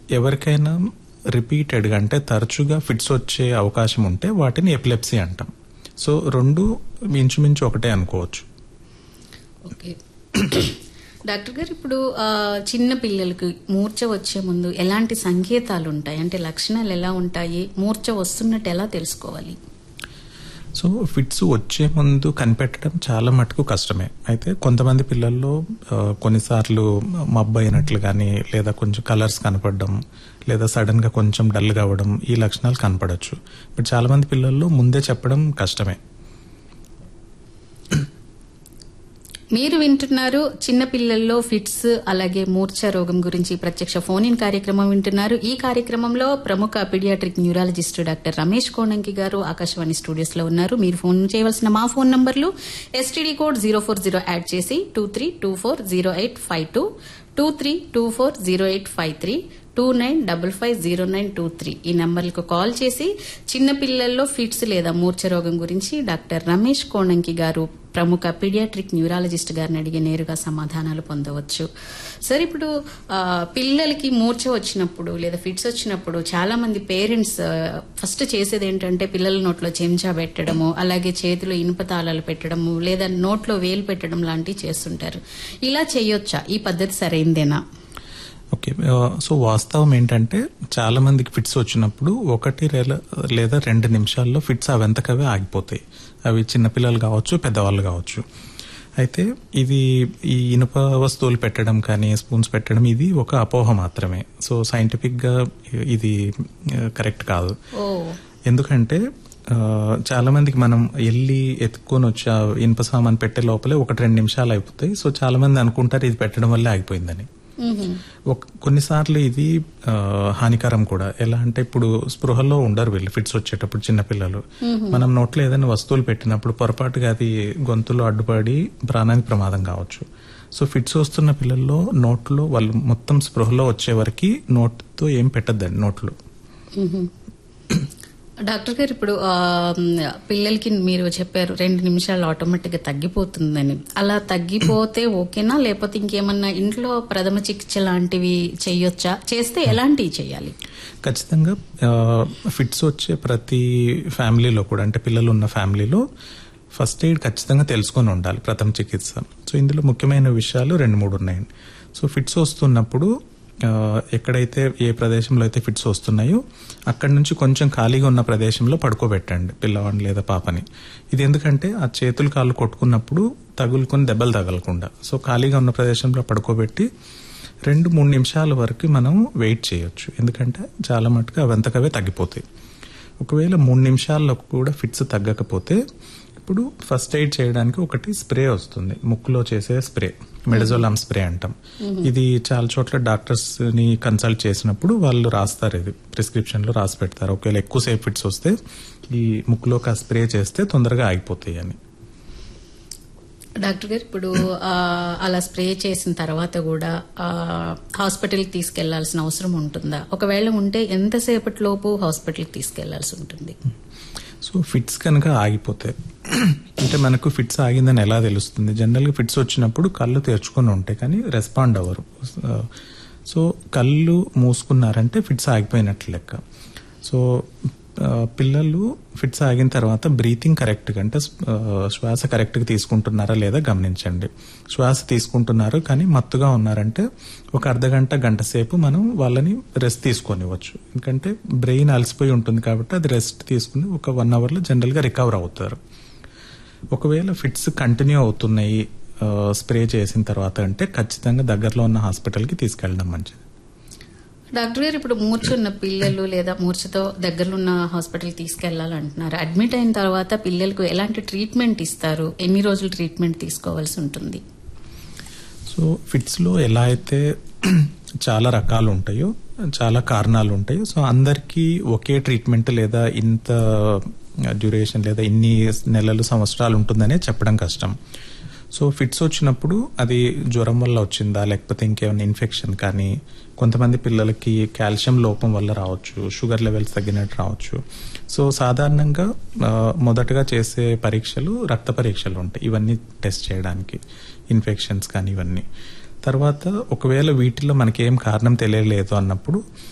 ఎవరికైనా రిపీటెడ్గా అంటే తరచుగా ఫిట్స్ వచ్చే అవకాశం ఉంటే వాటిని ఎపిలెప్సీ అంటాం సో రెండు ఇంచుమించు ఒకటే అనుకోవచ్చు ఓకే డాక్టర్ గారు ఇప్పుడు ఆ, చిన్న పిల్లలకు మూర్ఛ వచ్చే ముందు ఎలాంటి సంకేతాలు ఉంటాయి అంటే లక్షణాలు ఎలా ఉంటాయి మూర్ఛ వస్తున్నట్టు ఎలా తెలుసుకోవాలి సో ఫిట్స్ వచ్చే ముందు కనిపెట్టడం చాలా మటుకు కష్టమే అయితే కొంతమంది పిల్లల్లో ఆ, కొన్నిసార్లు మబ్బు అయినట్లు కానీ లేదా కొంచెం కలర్స్ కనపడడం లేదా సడన్ గా కొంచెం డల్ అవ్వడం ఈ లక్షణాలు కనపడవచ్చు బట్ చాలా మంది పిల్లల్లో ముందే చెప్పడం కష్టమే మీరు వింటున్నారు చిన్న పిల్లల్లో ఫిట్స్ అలాగే మూర్ఛ రోగం గురించి ప్రత్యక్ష ఫోన్ ఇన్ కార్యక్రమం వింటున్నారు ఈ కార్యక్రమంలో ప్రముఖ paediatric neurologist doctor Ramesh Konanki గారు ఆకాశవాణి స్టూడియోస్ లో ఉన్నారు మీరు ఫోన్ చేయవలసిన మా ఫోన్ నంబర్లు STD code zero four zero add చేసి two three two four zero eight five two two three two four zero eight five three two nine double five zero nine two three ఈ నంబర్లకు call చేసి చిన్న పిల్లల్లో fits లేదా మూర్ఛ రోగం గురించి డాక్టర్ రమేష్ కోణంకి గారు ప్రముఖ పీడియాట్రిక్ న్యూరాలజిస్ట్ గారిని అడిగి నేరుగా సమాధానాలు పొందవచ్చు సార్ ఇప్పుడు ఆ, పిల్లలకి మూర్ఛ వచ్చినప్పుడు లేదా ఫిట్స్ వచ్చినప్పుడు చాలా మంది పేరెంట్స్ ఫస్ట్ చేసేది ఏంటంటే పిల్లల నోట్లో చెంచా పెట్టడము అలాగే చేతిలో ఇనుప తాళాలు పెట్టడము లేదా నోట్లో వేలు పెట్టడం లాంటివి చేస్తుంటారు ఇలా చేయొచ్చా ఈ పద్ధతి సరైందేనా ఓకే ఆ, సో వాస్తవం ఏంటంటే చాలా మందికి ఫిట్స్ వచ్చినప్పుడు ఒకటి రేల- లేదా రెండు నిమిషాల్లో ఫిట్స్ అవంతకవే ఆగిపోతాయి అవి చిన్నపిల్లలు కావచ్చు పెద్దవాళ్ళు కావచ్చు అయితే ఇది ఈ ఇనుప వస్తువులు పెట్టడం కానీ స్పూన్స్ పెట్టడం ఇది ఒక అపోహ మాత్రమే సో సైంటిఫిక్ గా ఇది కరెక్ట్ కాదు ఓ ఎందుకంటే ఆ, చాలా మందికి మనం వెళ్ళి ఎత్తుకొని వచ్చి ఆ ఇనుప సామాన్ పెట్టే లోపలే ఒకటి రెండు నిమిషాలు అయిపోతాయి సో చాలా మంది అనుకుంటారు ఇది పెట్టడం వల్లే ఆగిపోయిందని మ్హూ. ఒక- కొన్నిసార్లు ఇది ఆ, హానికరం కూడా ఎలా అంటే ఇప్పుడు స్పృహలో ఉండరు వీళ్ళు ఫిట్స్ వచ్చేటప్పుడు చిన్నపిల్లలు మనం నోట్లో ఏదైనా వస్తువులు పెట్టినప్పుడు పొరపాటుగా అది గొంతులో అడ్డుపడి ప్రాణానికి ప్రమాదం కావచ్చు సో ఫిట్స్ వస్తున్న పిల్లల్లో నోట్లో వాళ్ళు మొత్తం స్పృహలో వచ్చే వరకు నోట్తో ఏం పెట్టద్దండి నోట్లో మ్మ్. డాక్టర్ గారు ఇప్పుడు ఆ, పిల్లలకి మీరు చెప్పారు రెండు నిమిషాలు ఆటోమేటిక్ గా తగ్గిపోతుందని అలా తగ్గిపోతే ఓకేనా లేకపోతే ఇంకేమన్నా ఇంట్లో ప్రథమ చికిత్స లాంటివి చేయొచ్చా చేస్తే ఎలాంటివి చేయాలి ఖచ్చితంగా ఆ, ఫిట్స్ వచ్చే ప్రతి ఫ్యామిలీలో కూడా అంటే పిల్లలు ఉన్న ఫ్యామిలీలో ఫస్ట్ ఎయిడ్ ఖచ్చితంగా తెలుసుకొని ఉండాలి ప్రథమ చికిత్స సో ఇందులో ముఖ్యమైన విషయాలు రెండు మూడు ఉన్నాయండి సో ఫిట్స్ వస్తున్నప్పుడు ఆ, ఎక్కడైతే ఏ ప్రదేశంలో అయితే ఫిట్స్ వస్తున్నాయో అక్కడి నుంచి కొంచెం ఖాళీగా ఉన్న ప్రదేశంలో పడుకోబెట్టండి పిల్లవాడిని లేదా పాపని ఇది ఎందుకంటే ఆ చేతులు కాళ్ళు కొట్టుకున్నప్పుడు తగులుకొని దెబ్బలు తగలకుండా సో ఖాళీగా ఉన్న ప్రదేశంలో పడుకోబెట్టి రెండు మూడు నిమిషాల వరకు మనం వెయిట్ చేయొచ్చు ఎందుకంటే చాలా మటుకు అవంతకవే తగ్గిపోతాయి ఒకవేళ మూడు నిమిషాల్లో కూడా ఫిట్స్ తగ్గకపోతే ఇప్పుడు ఫస్ట్ ఎయిడ్ చేయడానికి ఒకటి స్ప్రే వస్తుంది ముక్కులో చేసే స్ప్రే మెడజోలామ్ స్ప్రే అంటాం ఇది చాలా చోట్ల డాక్టర్స్ ని కన్సల్ట్ చేసినప్పుడు వాళ్ళు రాస్తారు ఇది ప్రిస్క్రిప్షన్ లో రాసి పెడతారు ఒకవేళ ఎక్కువసేపు ఫిట్స్ వస్తే ఈ ముక్కులోకి ఆ స్ప్రే చేస్తే తొందరగా ఆగిపోతాయి అని డాక్టర్ గారు ఇప్పుడు ఆ, అలా స్ప్రే చేసిన తర్వాత కూడా ఆ, హాస్పిటల్కి తీసుకెళ్లాల్సిన అవసరం ఉంటుందా ఒకవేళ ఉంటే ఎంతసేపటి లోపు హాస్పిటల్కి తీసుకెళ్లాల్సి ఉంటుంది సో ఫిట్స్ కనుక ఆగిపోతే అంటే మనకు ఫిట్స్ ఆగిందని ఎలా తెలుస్తుంది జనరల్గా ఫిట్స్ వచ్చినప్పుడు కళ్ళు తెరుచుకొని ఉంటాయి కానీ రెస్పాండ్ అవ్వరు సో కళ్ళు మూసుకున్నారంటే ఫిట్స్ ఆగిపోయినట్లు లెక్క సో ఆ, పిల్లలు ఫిట్స్ ఆగిన తర్వాత బ్రీతింగ్ కరెక్ట్గా అంటే ఆ, శ్వాస కరెక్ట్గా తీసుకుంటున్నారా లేదా గమనించండి శ్వాస తీసుకుంటున్నారు కానీ మత్తుగా ఉన్నారంటే ఒక అర్ధ గంట గంట సేపు మనం వాళ్ళని రెస్ట్ తీసుకొనివ్వచ్చు ఎందుకంటే బ్రెయిన్ అలసిపోయి ఉంటుంది కాబట్టి అది రెస్ట్ తీసుకుని ఒక వన్ అవర్లో జనరల్గా రికవర్ అవుతారు ఒకవేళ ఫిట్స్ కంటిన్యూ అవుతున్నాయి ఆ, స్ప్రే చేసిన తర్వాత అంటే ఖచ్చితంగా దగ్గరలో ఉన్న హాస్పిటల్కి తీసుకెళ్ళడం మంచిది డాక్టర్ గారు ఇప్పుడు మూర్ఛ ఉన్న పిల్లలు లేదా మూర్ఛతో దగ్గరలో ఉన్న హాస్పిటల్ తీసుకెళ్లాలంటున్నారు అడ్మిట్ అయిన తర్వాత పిల్లలకు ఎలాంటి ట్రీట్మెంట్ ఇస్తారు ఎన్ని రోజులు ట్రీట్మెంట్ తీసుకోవాల్సి ఉంటుంది సో ఫిట్స్లో ఎలా అయితే చాలా రకాలు ఉంటాయో చాలా కారణాలు ఉంటాయో సో అందరికీ ఒకే ట్రీట్మెంట్ లేదా ఇంత డ్యూరేషన్ లేదా ఇన్ని నెలలు సంవత్సరాలు ఉంటుందనే చెప్పడం కష్టం సో ఫిట్స్ వచ్చినప్పుడు అది జ్వరం వల్ల వచ్చిందా లేకపోతే ఇంకేమైనా ఇన్ఫెక్షన్ కానీ కొంతమంది పిల్లలకి కాల్షియం లోపం వల్ల రావచ్చు షుగర్ లెవెల్స్ తగ్గినట్టు రావచ్చు సో సాధారణంగా ఆ, మొదటగా చేసే పరీక్షలు రక్త పరీక్షలు ఉంటాయి ఇవన్నీ టెస్ట్ చేయడానికి ఇన్ఫెక్షన్స్ కానీ ఇవన్నీ తర్వాత ఒకవేళ వీటిలో మనకి ఏం కారణం తెలియలేదు అన్నప్పుడు